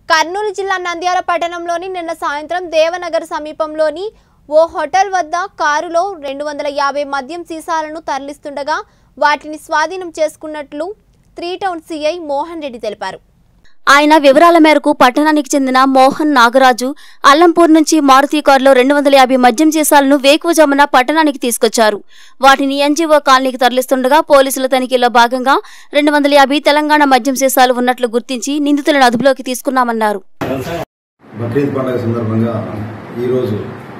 కర్నూలు జిల్లా నంద్యాల పట్టణంలోని నిన్న సాయంత్రం దేవనగర్ సమీపంలోని ఓ హోటల్ వద్ద కారులో రెండు వందల యాభై మద్యం సీసాలను తరలిస్తుండగా వాటిని స్వాధీనం చేసుకున్నట్లు three town CI Mohan Reddy తెలిపారు ఆయన వివరాల మేరకు పట్టణానికి చెందిన మోహన్ నాగరాజు అల్లంపూర్ నుంచి మారుతి కారులో రెండు వందల యాభై మద్యం సీసాలను వేకువజామున పట్టణానికి తీసుకొచ్చారు వాటిని ఎన్జీఓ కాలనీకి తరలిస్తుండగా పోలీసుల తనిఖీలో భాగంగా రెండు వందల యాభై తెలంగాణ మద్యం సీసాలు ఉన్నట్లు గుర్తించి నిందితులను అదుపులోకి తీసుకున్నామన్నారు బక్రీద్ పండుగ సందర్భంగా ఈరోజు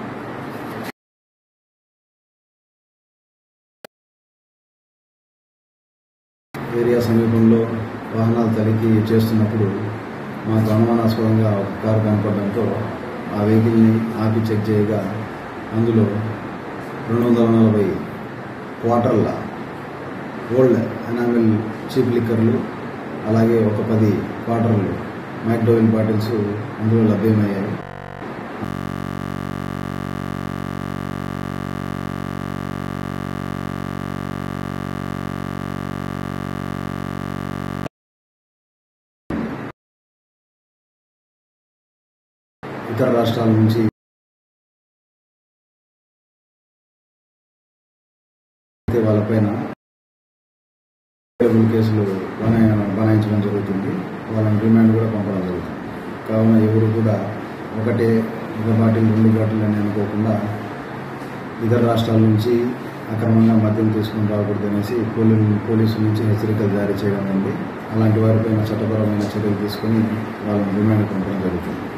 ఏరియా సమీపంలో వాహనాలు తనిఖీ చేస్తున్నప్పుడు మాకు అనుమానాస్పదంగా ఒక కారు కనపడడంతో ఆ వెహికల్ని ఆపి చెక్ చేయగా అందులో రెండు వందల నలభై క్వార్టర్ల ఓల్డ్ ఎనామిల్ చీప్ లిక్కర్లు అలాగే ఒక పది క్వార్టర్లు మైక్డోవిల్ బాటిల్స్ అందులో లభ్యమయ్యాయి ఇతర రాష్ట్రాల నుంచి అయితే వాళ్ళపైన అవైలబుల్ కేసులు బనాయ బనాయించడం జరుగుతుంది వాళ్ళని రిమాండ్ కూడా పంపడం జరుగుతుంది కావున ఎవరు కూడా ఒకటే ఒక బాటిల్ రెండు బాటిల్ అని అనుకోకుండా ఇతర రాష్ట్రాల నుంచి అక్రమంగా మద్యం తీసుకుని రాకూడదు అనేసి పోలీ పోలీసుల నుంచి హెచ్చరికలు జారీ చేయడం ఉంది అలాంటి వారిపైన చట్టపరమైన చర్యలు తీసుకొని వాళ్ళని రిమాండ్ పంపడం జరుగుతుంది